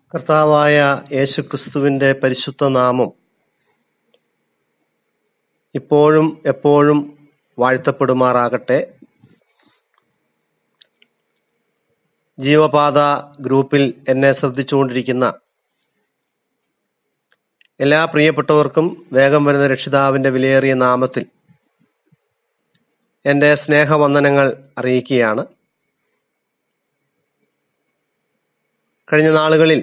കർത്താവായ യേശുക്രിസ്തുവിന്റെ പരിശുദ്ധ നാമം ഇപ്പോഴും എപ്പോഴും വാഴ്ത്തപ്പെടുമാറാകട്ടെ ജീവപാത ഗ്രൂപ്പിൽ എന്നെ ശ്രദ്ധിച്ചുകൊണ്ടിരിക്കുന്ന എല്ലാ പ്രിയപ്പെട്ടവർക്കും വേഗം വരുന്ന രക്ഷിതാവിന്റെ വിലയേറിയ നാമത്തിൽ എൻ്റെ സ്നേഹവന്ദനങ്ങൾ അറിയിക്കുകയാണ് കഴിഞ്ഞ നാളുകളിൽ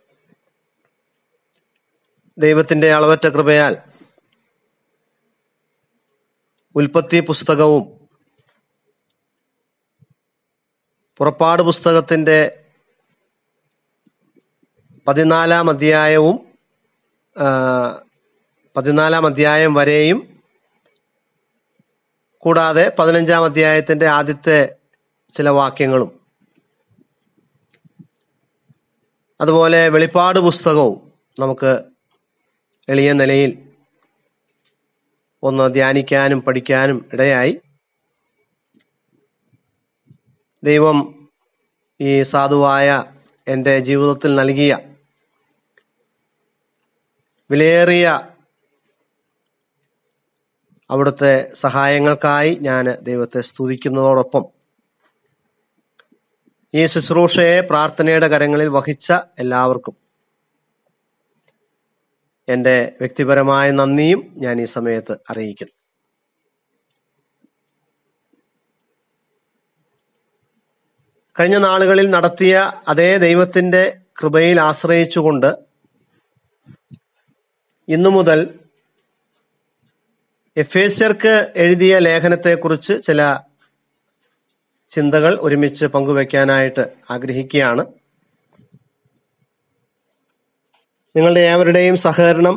ദൈവത്തിന്റെ അളവറ്റ കൃപയാൽ ഉൽപ്പത്തി പുസ്തകവും പുറപ്പാട് പുസ്തകത്തിന്റെ പതിനാലാം അധ്യായവും ആ, പതിനാലാം അധ്യായം വരെയും കൂടാതെ പതിനഞ്ചാം അധ്യായത്തിന്റെ ആദ്യത്തെ ചില വാക്യങ്ങളും അതുപോലെ വെളിപ്പാട് പുസ്തകവും നമുക്ക് എളിയ നിലയിൽ ഒന്ന് ധ്യാനിക്കാനും പഠിക്കാനും ഇടയായി ദൈവം ഈ സാധുവായ എൻ്റെ ജീവിതത്തിൽ നൽകിയ വിലയേറിയ അവിടുത്തെ സഹായങ്ങൾക്കായി ഞാൻ ദൈവത്തെ സ്തുതിക്കുന്നതോടൊപ്പം ഈ ശുശ്രൂഷയെ പ്രാർത്ഥനയുടെ കരങ്ങളിൽ വഹിച്ച എല്ലാവർക്കും എൻ്റെ വ്യക്തിപരമായ നന്ദിയും ഞാൻ ഈ സമയത്ത് അറിയിക്കുന്നു കഴിഞ്ഞ നാളുകളിൽ നടത്തിയ അതേ ദൈവത്തിന്റെ കൃപയിൽ ആശ്രയിച്ചുകൊണ്ട് ഇന്നു മുതൽ എഫേസ്യർക്ക് എഴുതിയ ലേഖനത്തെക്കുറിച്ച് ചില ചിന്തകൾ ഒരുമിച്ച് പങ്കുവയ്ക്കാനായിട്ട് ആഗ്രഹിക്കുകയാണ് നിങ്ങളുടെ ഏവരുടെയും സഹകരണം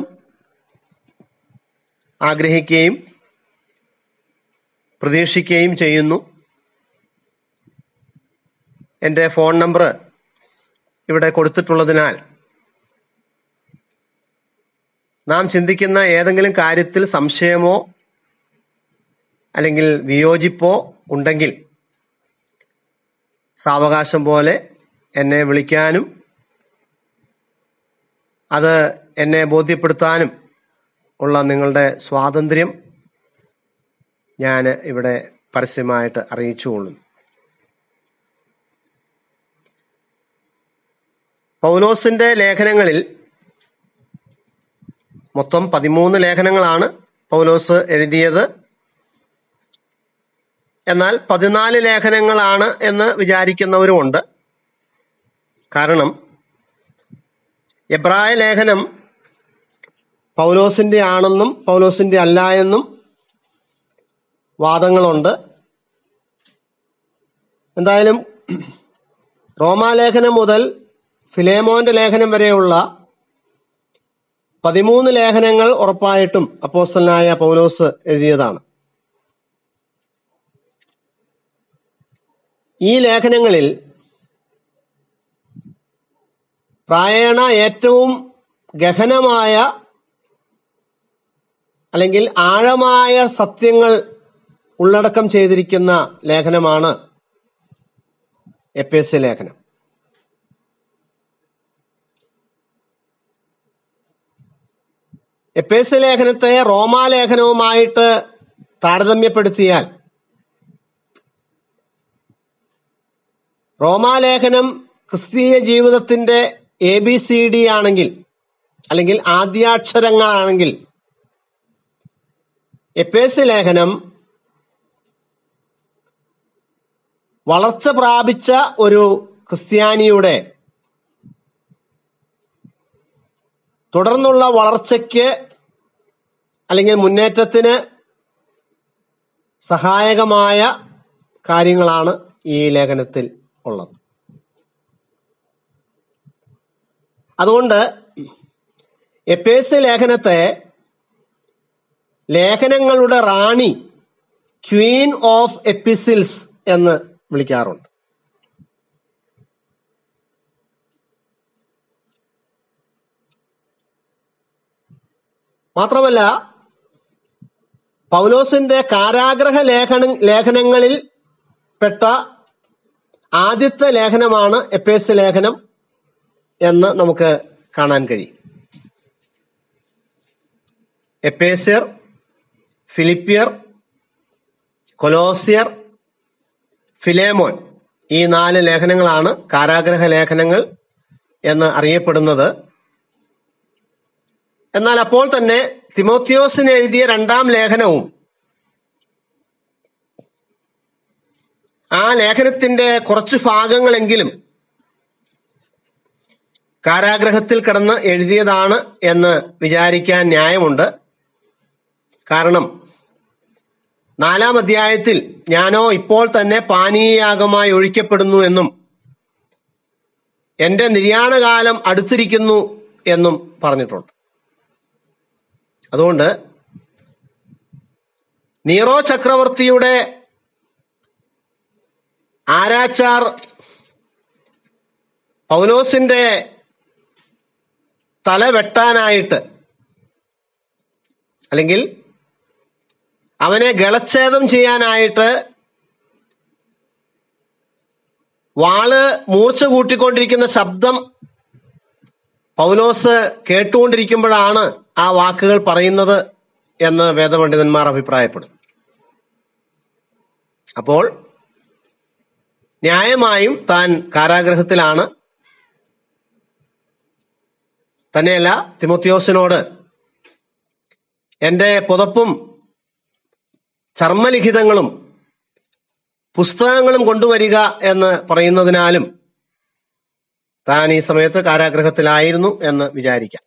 ആഗ്രഹിക്കുകയും പ്രതീക്ഷിക്കുകയും ചെയ്യുന്നു എൻ്റെ ഫോൺ നമ്പർ ഇവിടെ കൊടുത്തിട്ടുള്ളതിനാൽ നാം ചിന്തിക്കുന്ന ഏതെങ്കിലും കാര്യത്തിൽ സംശയമോ അല്ലെങ്കിൽ വിയോജിപ്പോ ഉണ്ടെങ്കിൽ സാവകാശം പോലെ എന്നെ വിളിക്കാനും അത് എന്നെ ബോധ്യപ്പെടുത്താനും ഉള്ള നിങ്ങളുടെ സ്വാതന്ത്ര്യം ഞാൻ ഇവിടെ പരസ്യമായിട്ട് അറിയിച്ചുകൊള്ളുന്നു പൗലോസിന്റെ ലേഖനങ്ങളിൽ മൊത്തം പതിമൂന്ന് ലേഖനങ്ങളാണ് പൗലോസ് എഴുതിയത് എന്നാൽ പതിനാല് ലേഖനങ്ങളാണ് എന്ന് വിചാരിക്കുന്നവരുമുണ്ട് കാരണം എബ്രായ ലേഖനം പൗലോസിന്റെ ആണെന്നും പൗലോസിന്റെ അല്ല എന്നും വാദങ്ങളുണ്ട് എന്തായാലും റോമാലേഖനം മുതൽ ഫിലേമോന്റെ ലേഖനം വരെയുള്ള പതിമൂന്ന് ലേഖനങ്ങൾ ഉറപ്പായിട്ടും അപ്പോസ്റ്റലനായ പൗലോസ് എഴുതിയതാണ് ഈ ലേഖനങ്ങളിൽ പ്രായണ ഏറ്റവും ഗഹനമായ അല്ലെങ്കിൽ ആഴമായ സത്യങ്ങൾ ഉള്ളടക്കം ചെയ്തിരിക്കുന്ന ലേഖനമാണ് എപ്പേസ് ലേഖനം എപ്പേസ് ലേഖനത്തെ റോമാലേഖനവുമായിട്ട് താരതമ്യപ്പെടുത്തിയാൽ റോമാലേഖനം ക്രിസ്തീയ ജീവിതത്തിന്റെ എ ബി സി ഡി ആണെങ്കിൽ അല്ലെങ്കിൽ ആദ്യാക്ഷരങ്ങളാണെങ്കിൽ എപ്പേസ് ലേഖനം വളർച്ച പ്രാപിച്ച ഒരു ക്രിസ്ത്യാനിയുടെ തുടർന്നുള്ള വളർച്ചയ്ക്ക് അല്ലെങ്കിൽ മുന്നേറ്റത്തിന് സഹായകമായ കാര്യങ്ങളാണ് ഈ ലേഖനത്തിൽ ഉള്ളത് അതുകൊണ്ട് എപ്പേസ് ലേഖനത്തെ ലേഖനങ്ങളുടെ റാണി ക്വീൻ ഓഫ് എപ്പിസിൽസ് എന്ന് വിളിക്കാറുണ്ട് മാത്രമല്ല പൗലോസിന്റെ കാരാഗ്രഹ ലേഖന ലേഖനങ്ങളിൽ പെട്ട ആദ്യത്തെ ലേഖനമാണ് എപ്പേസ് ലേഖനം എന്ന് നമുക്ക് കാണാൻ കഴിയും എപ്പേസ്യർ ഫിലിപ്പിയർ കൊലോസിയർ ഫിലേമോൻ ഈ നാല് ലേഖനങ്ങളാണ് കാരാഗ്രഹ ലേഖനങ്ങൾ എന്ന് അറിയപ്പെടുന്നത് എന്നാൽ അപ്പോൾ തന്നെ തിമോത്തിയോസിന് എഴുതിയ രണ്ടാം ലേഖനവും ആ ലേഖനത്തിന്റെ കുറച്ച് ഭാഗങ്ങളെങ്കിലും കാരാഗ്രഹത്തിൽ കിടന്ന് എഴുതിയതാണ് എന്ന് വിചാരിക്കാൻ ന്യായമുണ്ട് കാരണം നാലാം അധ്യായത്തിൽ ഞാനോ ഇപ്പോൾ തന്നെ പാനീയയാഗമായി ഒഴിക്കപ്പെടുന്നു എന്നും എന്റെ നിര്യാണകാലം അടുത്തിരിക്കുന്നു എന്നും പറഞ്ഞിട്ടുണ്ട് അതുകൊണ്ട് നീറോ ചക്രവർത്തിയുടെ ആരാച്ചാർ പൗലോസിന്റെ തല വെട്ടാനായിട്ട് അല്ലെങ്കിൽ അവനെ ഗളച്ഛേദം ചെയ്യാനായിട്ട് വാള് മൂർച്ച കൂട്ടിക്കൊണ്ടിരിക്കുന്ന ശബ്ദം പൗലോസ് കേട്ടുകൊണ്ടിരിക്കുമ്പോഴാണ് ആ വാക്കുകൾ പറയുന്നത് എന്ന് വേദപണ്ഡിതന്മാർ അഭിപ്രായപ്പെടും അപ്പോൾ ന്യായമായും താൻ കാരാഗ്രഹത്തിലാണ് തന്നെയല്ല തിമോത്തിയോസിനോട് എന്റെ പുതപ്പും ചർമ്മലിഖിതങ്ങളും പുസ്തകങ്ങളും കൊണ്ടുവരിക എന്ന് പറയുന്നതിനാലും താൻ ഈ സമയത്ത് കാരാഗ്രഹത്തിലായിരുന്നു എന്ന് വിചാരിക്കാം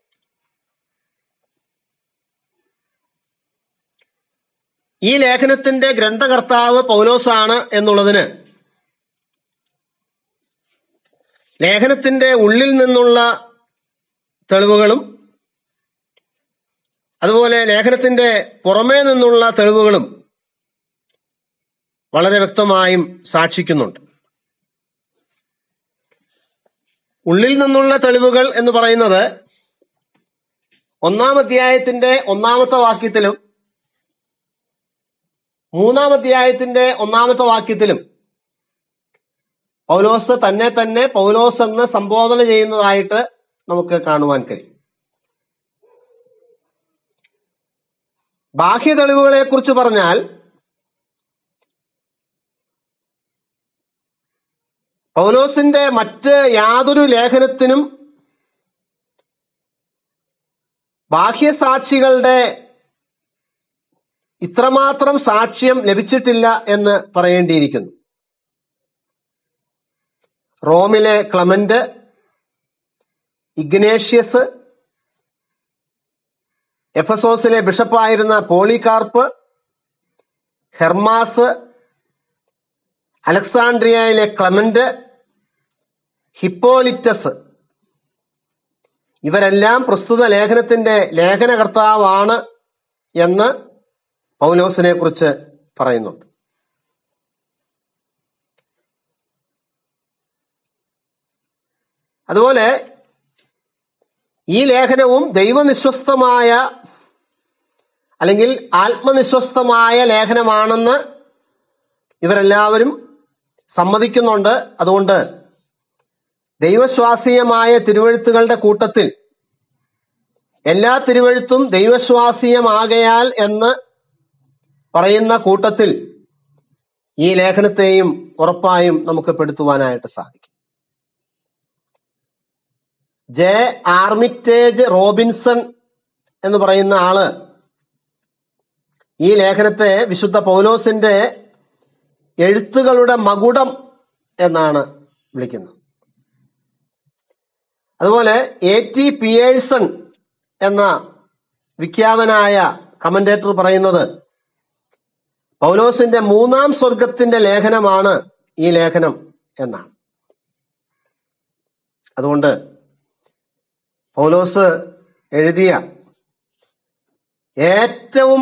ഈ ലേഖനത്തിന്റെ ഗ്രന്ഥകർത്താവ് പൗലോസാണ് എന്നുള്ളതിന് ലേഖനത്തിന്റെ ഉള്ളിൽ നിന്നുള്ള തെളിവുകളും അതുപോലെ ലേഖനത്തിന്റെ പുറമേ നിന്നുള്ള തെളിവുകളും വളരെ വ്യക്തമായും സാക്ഷിക്കുന്നുണ്ട് ഉള്ളിൽ നിന്നുള്ള തെളിവുകൾ എന്ന് പറയുന്നത് ഒന്നാം അധ്യായത്തിന്റെ ഒന്നാമത്തെ വാക്യത്തിലും മൂന്നാം അധ്യായത്തിന്റെ ഒന്നാമത്തെ വാക്യത്തിലും പൗലോസ് തന്നെ തന്നെ പൗലോസ് എന്ന് സംബോധന ചെയ്യുന്നതായിട്ട് നമുക്ക് കാണുവാൻ കഴിയും ബാഹ്യ തെളിവുകളെ കുറിച്ച് പറഞ്ഞാൽ പൗലോസിന്റെ മറ്റ് യാതൊരു ലേഖനത്തിനും ബാഹ്യസാക്ഷികളുടെ ഇത്രമാത്രം സാക്ഷ്യം ലഭിച്ചിട്ടില്ല എന്ന് പറയേണ്ടിയിരിക്കുന്നു റോമിലെ ക്ലമന്റ് ഇഗ്നേഷ്യസ് എഫസോസിലെ ബിഷപ്പായിരുന്ന പോളികാർപ്പ് ഹെർമാസ് അലക്സാണ്ട്രിയയിലെ ക്ലമന്റ് ഹിപ്പോലിറ്റസ് ഇവരെല്ലാം പ്രസ്തുത ലേഖനത്തിന്റെ ലേഖനകർത്താവാണ് എന്ന് പൗലോസിനെ കുറിച്ച് പറയുന്നുണ്ട് അതുപോലെ ഈ ലേഖനവും ദൈവനിശ്വസ്തമായ അല്ലെങ്കിൽ ആത്മനിശ്വസ്തമായ ലേഖനമാണെന്ന് ഇവരെല്ലാവരും സമ്മതിക്കുന്നുണ്ട് അതുകൊണ്ട് ദൈവശ്വാസീയമായ തിരുവഴുത്തുകളുടെ കൂട്ടത്തിൽ എല്ലാ തിരുവഴുത്തും ദൈവശ്വാസീയമാകയാൽ എന്ന് പറയുന്ന കൂട്ടത്തിൽ ഈ ലേഖനത്തെയും ഉറപ്പായും നമുക്ക് പെടുത്തുവാനായിട്ട് സാധിക്കും ജെ ആർമിറ്റേജ് റോബിൻസൺ എന്ന് പറയുന്ന ആള് ഈ ലേഖനത്തെ വിശുദ്ധ പൗലോസിന്റെ എഴുത്തുകളുടെ മകുടം എന്നാണ് വിളിക്കുന്നത് അതുപോലെ എ ടി പിയേഴ്സൺ എന്ന വിഖ്യാതനായ കമന്റേറ്റർ പറയുന്നത് പൗലോസിന്റെ മൂന്നാം സ്വർഗത്തിന്റെ ലേഖനമാണ് ഈ ലേഖനം എന്നാണ് അതുകൊണ്ട് പൗലോസ് എഴുതിയ ഏറ്റവും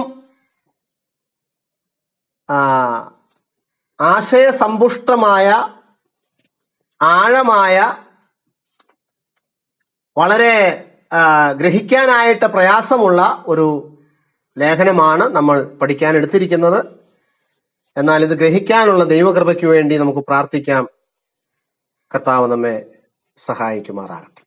ആ, ആശയസമ്പുഷ്ടമായ ആഴമായ വളരെ ആ, ഗ്രഹിക്കാനായിട്ട് പ്രയാസമുള്ള ഒരു ലേഖനമാണ് നമ്മൾ പഠിക്കാൻ എടുത്തിരിക്കുന്നത് എന്നാൽ ഇത് ഗ്രഹിക്കാനുള്ള ദൈവകൃപയ്ക്ക് വേണ്ടി നമുക്ക് പ്രാർത്ഥിക്കാം കർത്താവ് നമ്മെ സഹായിക്കുമാറാകട്ടെ